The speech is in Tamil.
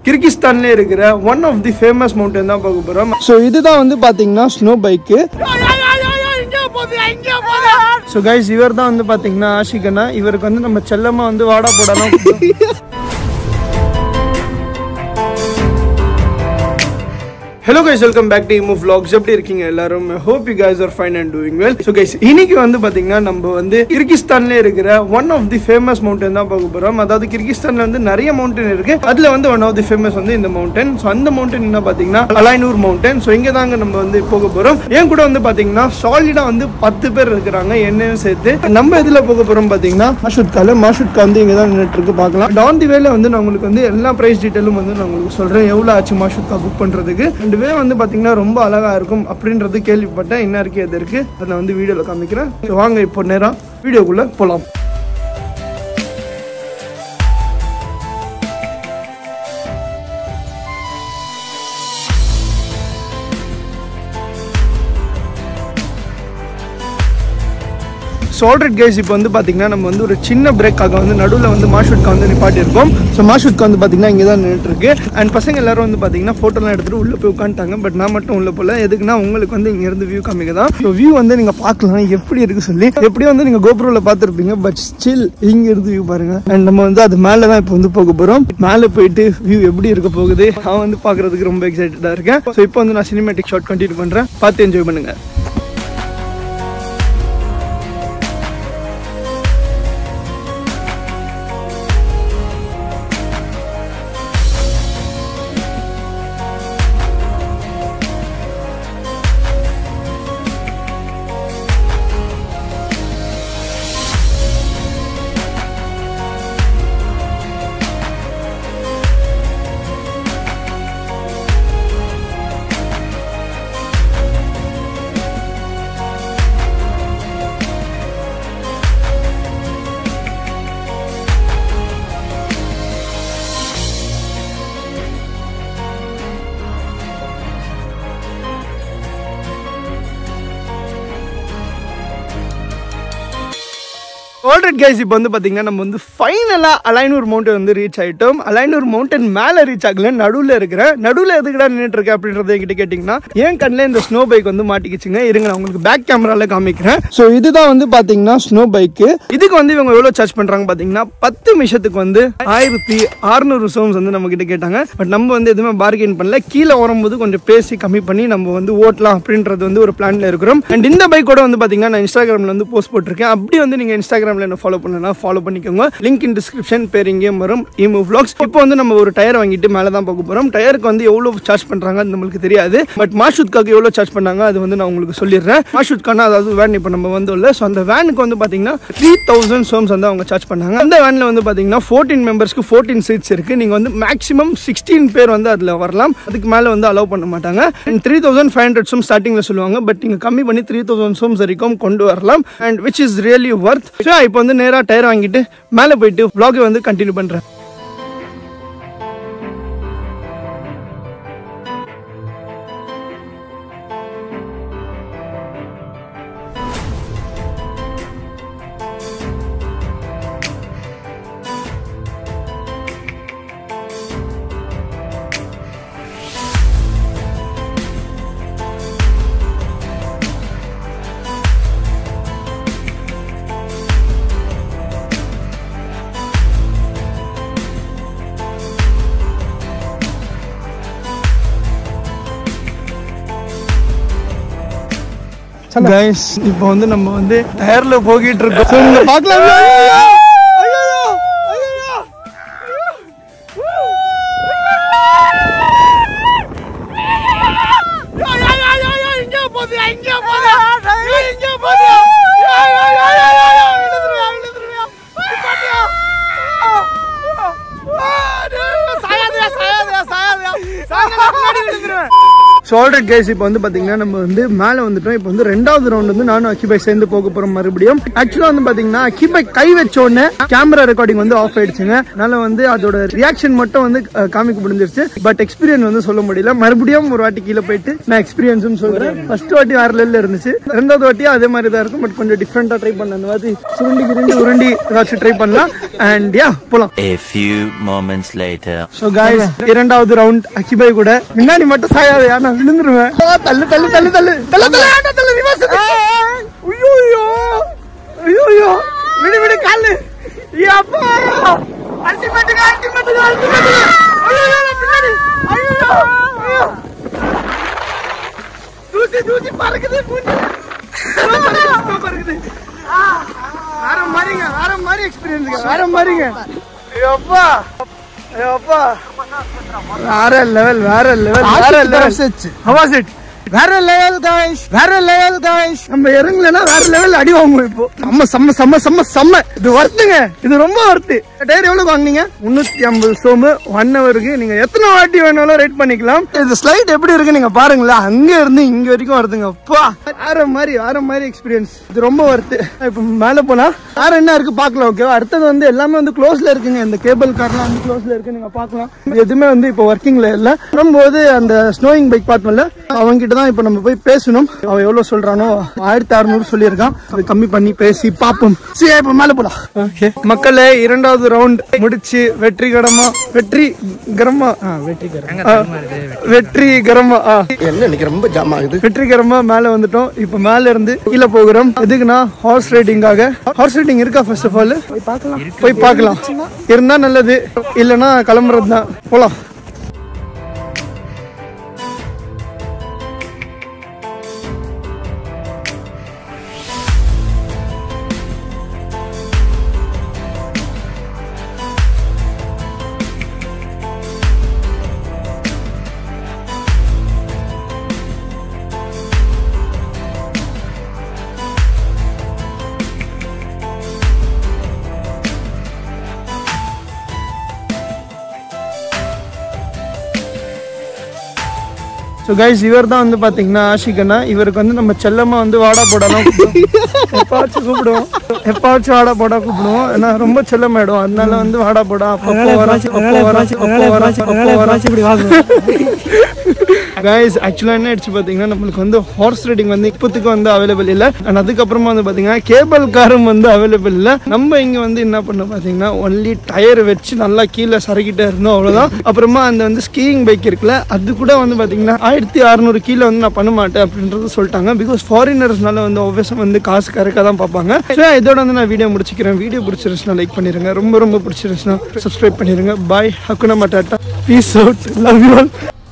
கிர்கிஸ்தான்ல இருக்கிற one of the famous mountain தான் பார்க்க போறோம் ஸோ இதுதான் வந்து பாத்தீங்கன்னா ஸ்னோ பைக்கு ஸோ கைஸ் இவர் தான் வந்து பாத்தீங்கன்னா ஆஷிகனா இவருக்கு வந்து நம்ம செல்லமா வந்து வாடா போடலாம் hello guys welcome back to இமோ vlogs எப்படி இருக்கீங்க எல்லாரும் hope you guys are fine and doing well so guys இன்னைக்கு வந்து பாத்தீங்கன்னா நம்ம வந்து கிர்கிஸ்தான்ல இருக்கிற one of the famous mountain தான் பார்க்க போறோம் அதாவது கிர்கிஸ்தான்ல வந்து நிறைய மவுண்டன் இருக்கு அதுல வந்து ஒன் ஆஃப் தி ஃபேமஸ் வந்து இந்த மவுண்டன் ஸோ அந்த மவுண்டன் என்ன பாத்தீங்கன்னா அலைனூர் மவுண்டன் ஸோ இங்க தாங்க நம்ம வந்து போக போறோம் என் கூட வந்து பாத்தீங்கன்னா சாலிடா வந்து பத்து பேர் இருக்கிறாங்க என்னையும் சேர்த்து நம்ம இதுல போக போறோம் பாத்தீங்கன்னா மாஷுத் கால மாஷுத் கா வந்து இங்க தான் நின்றுட்டு இருக்கு பார்க்கலாம் டான் தி வேல வந்து நான் உங்களுக்கு வந்து எல்லா பிரைஸ் டீட்டெயிலும் வந்து நான் உங்களுக்கு சொல்றேன் எவ்வளவு ஆச்சு மாஷுத் கா புக் பண்றதுக்கு ரெண்டு வே வந்து பாத்தீங்கன்னா ரொம்ப அழகா இருக்கும் அப்படின்றது கேள்விப்பட்டேன் என்ன இருக்கு எது இருக்கு அதை நான் வந்து வீடியோல காமிக்கிறேன் So, வாங்க இப்போ நேரம் வீடியோக்குள்ள போலாம் ஸோ ஆல்ரெட் கைஸ் இப்போ வந்து பார்த்தீங்கன்னா நம்ம வந்து ஒரு சின்ன பிரேக்காக வந்து நடுவில் வந்து மாஷூட்கா வந்து நிப்பாட்டியிருக்கோம் ஸோ மாஷூட்கா வந்து பார்த்தீங்கன்னா இங்கே தான் நின்றுட்டு இருக்கு அண்ட் பசங்க எல்லாரும் வந்து பார்த்தீங்கன்னா ஃபோட்டோலாம் எடுத்துகிட்டு உள்ளே போய் உட்காந்துட்டாங்க பட் நான் மட்டும் உள்ளே போகல எதுக்குன்னா உங்களுக்கு வந்து இங்கேருந்து வியூ காமிக்க தான் ஸோ வியூ வந்து நீங்கள் பார்க்கலாம் எப்படி இருக்கு சொல்லி எப்படியும் வந்து நீங்கள் கோபுரோவில் பார்த்துருப்பீங்க பட் ஸ்டில் இங்கே இருந்து வியூ பாருங்க அண்ட் நம்ம வந்து அது மேலே தான் இப்போ வந்து போக போகிறோம் மேலே போயிட்டு வியூ எப்படி இருக்க போகுது நான் வந்து பார்க்கறதுக்கு ரொம்ப எக்ஸைட்டடாக இருக்கேன் ஸோ இப்போ வந்து நான் சினிமேட்டிக் ஷாட் கண்டினியூ பண்ணுறேன் பார்த்து என்ஜாய் பண்ணுங்க ஆல்ரெட் கைஸ் இப்போ வந்து பார்த்தீங்கன்னா நம்ம வந்து ஃபைனலாக அலைனூர் மவுண்டன் வந்து ரீச் ஆகிட்டோம் அலைனூர் மவுண்டன் மேலே ரீச் ஆகல நடுவில் இருக்கிறேன் நடுவில் எதுக்குடா நின்றுட்டு இருக்கேன் அப்படின்றத என்கிட்ட கேட்டிங்கன்னா என் கண்ணில் இந்த ஸ்னோ பைக் வந்து மாட்டிக்கிச்சுங்க இருங்க நான் உங்களுக்கு பேக் கேமராவில் காமிக்கிறேன் ஸோ இதுதான் வந்து பார்த்தீங்கன்னா ஸ்னோ பைக்கு இதுக்கு வந்து இவங்க எவ்வளோ சார்ஜ் பண்ணுறாங்க பார்த்தீங்கன்னா பத்து நிமிஷத்துக்கு வந்து ஆயிரத்தி அறுநூறு சோம்ஸ் வந்து நம்ம கிட்ட கேட்டாங்க பட் நம்ம வந்து எதுவுமே பார்கெயின் பண்ணல கீழே வரும்போது கொஞ்சம் பேசி கம்மி பண்ணி நம்ம வந்து ஓட்டலாம் அப்படின்றது வந்து ஒரு பிளான்ல இருக்கிறோம் அண்ட் இந்த பைக்கோட வந்து பார்த்தீங்கன்னா நான் இன்ஸ்டாகிராமில் வந்து போஸ்ட் போட்டிருக்கேன் அப்படி வந்து நீங்கள் இன்ஸ்டாகிராமில் என்ன ஃபாலோ பண்ணலாம் ஃபாலோ பண்ணிக்கோங்க லிங்க் இன் டிஸ்கிரிப்ஷன் பேர் இங்கேயும் வரும் இமோ vlogs இப்போ வந்து நம்ம ஒரு டயர் வாங்கிட்டு மேலே தான் போக போகிறோம் டயருக்கு வந்து எவ்வளோ சார்ஜ் பண்ணுறாங்க அது நம்மளுக்கு தெரியாது பட் மாஷுத்காக்கு எவ்வளோ சார்ஜ் பண்ணாங்க அது வந்து நான் உங்களுக்கு சொல்லிடுறேன் மாஷுத்கானா அதாவது வேன் இப்போ நம்ம வந்து ஸோ அந்த வேனுக்கு வந்து பார்த்தீங்கன்னா த்ரீ தௌசண்ட் சோம்ஸ் வந்து அவங்க சார்ஜ் பண்ணாங்க அந்த வேனில் வந்து பார்த்தீங்கன்னா ஃபோர்டீன் மெம்பர்ஸ்க்கு ஃபோர்டீன் சீட்ஸ் இருக்குது நீங்கள் வந்து மேக்ஸிமம் சிக்ஸ்டீன் பேர் வந்து அதில் வரலாம் அதுக்கு மேலே வந்து அலோவ் பண்ண மாட்டாங்க and three thousand five hundred som ஸ்டார்டிங்கில் சொல்லுவாங்க பட் நீங்கள் கம்மி பண்ணி த்ரீ தௌசண்ட் சோம்ஸ் வரைக்கும் கொண்டு வரலாம் and which is really worth so இப்போ வந்து நேராக டயர் வாங்கிட்டு மேலே போயிட்டு vlog வந்து கண்டினியூ பண்ணுறேன் கைஸ் இப்போ வந்து நம்ம வந்து டயர்ல போகிட்டு இருக்கோம் So, நீங்க பார்க்கலாம் ஸோ ஆல்ரெடி கேஸ் இப்போ வந்து பாத்தீங்கன்னா நம்ம வந்து மேலே வந்துட்டோம் இப்போ வந்து ரெண்டாவது ரவுண்ட் வந்து நானும் அக்கிபாய் சேர்ந்து போக போறோம் மறுபடியும் ஆக்சுவலா வந்து பாத்தீங்கன்னா அக்கிபாய் கை வச்ச உடனே கேமரா ரெக்கார்டிங் வந்து ஆஃப் ஆயிடுச்சுங்க அதனால வந்து அதோட ரியாக்ஷன் மட்டும் வந்து அஹ், காமிக்க முடிஞ்சிருச்சு பட் எக்ஸ்பீரியன்ஸ் வந்து சொல்ல முடியல மறுபடியும் ஒரு வாட்டி கீழே போயிட்டு நான் எக்ஸ்பீரியன்ஸும் சொல்றேன் ஃபர்ஸ்ட் வாட்டி வேற லெவலில் இருந்துச்சு ரெண்டாவது வாட்டியும் அதே மாதிரி தான் இருக்கும் பட் கொஞ்சம் டிஃப்ரெண்டா ட்ரை பண்ண அந்த மாதிரி சுருண்டி கிருண்டி உருண்டி ஏதாச்சும் ட்ரை பண்ணலாம் அண்ட் யா போலாம் A few moments later. So guys இரண்டாவது ரவுண்ட் அக்கிபாய் கூட முன்னாடி மட்டும் சாயாது நான் விழுந்துருவேன் ஆ, தள்ளு தள்ளு தள்ளு தள்ளு தள்ளு தள்ளு ஆண்டா, தள்ளு ரிவர்ஸ் ஐயோ ஐயோ ஐயோ ஐயோ விடு விடு காலு அப்பா அல்டிமேட் அல்டிமேட் அல்டிமேட் ஐயோ ஐயோ, பின்னாடி ஐயோ ஐயோ தூசி தூசி பறக்குது மூஞ்சில தூசி பறக்குது ஆ, வேற மாதிரிங்க வேற மாதிரி எக்ஸ்பீரியன்ஸுங்க வேற மாதிரிங்க ஐயோப்பா ஐயோப்பா வேற லெவல் வேற லெவல் வேற லெவல் ஹவாஸ் இட் வேற லெவல் गाइस வேற லெவல் गाइस நம்ம இறங்கலனா வேற லெவல் அடி வாங்குவோம் இப்போ செம்ம செம்ம செம்ம செம்ம செம்ம இது வர்த்துங்க இது ரொம்ப வர்த்து டயர் எவ்வளவு வாங்குனீங்க முன்னூத்தி ஐம்பது சோமு ஒன் ஹவருக்கு நீங்க எத்தனை வாட்டி வேணாலும் ரைட் பண்ணிக்கலாம் இந்த ஸ்லைட் எப்படி இருக்கு நீங்க பாருங்களேன் அங்க இருந்து இங்க வரைக்கும் வருதுங்க அப்பா வேற மாதிரி வேற மாதிரி எக்ஸ்பீரியன்ஸ் இது ரொம்ப வர்த்து இப்போ மேல போனா வேற என்ன இருக்கு பார்க்கலாம் ஓகேவா அடுத்தது வந்து எல்லாமே வந்து க்ளோஸ்ல இருக்குங்க இந்த கேபிள் கார்லாம் வந்து க்ளோஸ்ல இருக்கு நீங்க பார்க்கலாம் இது எதுவுமே வந்து இப்போ ஒர்க்கிங்ல இல்ல வரும்போது அந்த ஸ்னோயிங் பைக் பார்த்தோம்ல அவங்க கிட்ட தான் இப்போ நம்ம போய் பேசணும் அவன் எவ்வளவு சொல்றானோ ஆயிரத்தி அறுநூறு சொல்லியிருக்கான் அது கம்மி பண்ணி பேசி பார்ப்போம் சரி இப்போ மேல போலாம் ஓகே மக்களே இரண்டாவது ரவுண்ட் முடிச்சு வெற்றிகரமா வெற்றி கரமா வெற்றிகரமா ஆ என்ன இன்னைக்கு ரொம்ப ஜாம் ஆகுது வெற்றிகரமா மேல வந்துட்டோம் இப்ப மேல இருந்து கீழே போகிறோம் எதுக்குன்னா ஹார்ஸ் ரைடிங்காக ஹார்ஸ் ரைடிங் இருக்கா ஃபர்ஸ்ட் ஆஃப் ஆல் போய் பார்க்கலாம் இருந்தா நல்லது இல்லைன்னா கிளம்புறது தான் போலாம் ஸோ கைஸ் இவர் தான் வந்து பார்த்தீங்கன்னா ஆஷிகண்ணா இவருக்கு வந்து நம்ம செல்லமா வந்து வாடா போடாலாம் எப்பாச்சும் கூப்பிடுவோம் எப்பாச்சும் வாடா போடா கூப்பிடுவோம் ஏன்னா ரொம்ப செல்லமாயிடும் அதனால வந்து வாடா போடா அப்பப்போ வராச்சு அப்போ வராச்சு அப்போ வராச்சு அப்போ வராச்சு இப்படி கைஸ் ஆக்சுவலாக என்ன ஆயிடுச்சு பார்த்தீங்கன்னா நம்மளுக்கு வந்து ஹார்ஸ் ரைடிங் வந்து இப்போத்துக்கு வந்து அவைலபிள் இல்லை அண்ட் அதுக்கப்புறமா வந்து பார்த்தீங்கன்னா கேபிள் காரும் வந்து அவைலபிள் இல்லை நம்ம இங்கே வந்து என்ன பண்ணோம் பார்த்தீங்கன்னா ஒன்லி டயர் வச்சு நல்லா கீழே சறுக்கிட்டே இருந்தோம் அவ்வளோதான் அப்புறமா அந்த வந்து ஸ்கீயிங் பைக் இருக்குல்ல அது கூட வந்து பார்த்தீங்கன்னா ஆயிரத்தி அறநூறு கீழே வந்து நான் பண்ண மாட்டேன் அப்படின்றது சொல்லிட்டாங்க பிகாஸ் ஃபாரினர்ஸ்னால வந்து ஒவ்வொரு வந்து காசு கரெக்டாக தான் பார்ப்பாங்க ஸோ இதோட வந்து நான் வீடியோ முடிச்சுக்கிறேன் வீடியோ பிடிச்சிருச்சுன்னா லைக் பண்ணிருங்க ரொம்ப ரொம்ப பிடிச்சிருச்சுன்னா சப்ஸ்கிரைப் பண்ணிருங்க bye hakuna matata peace out love you all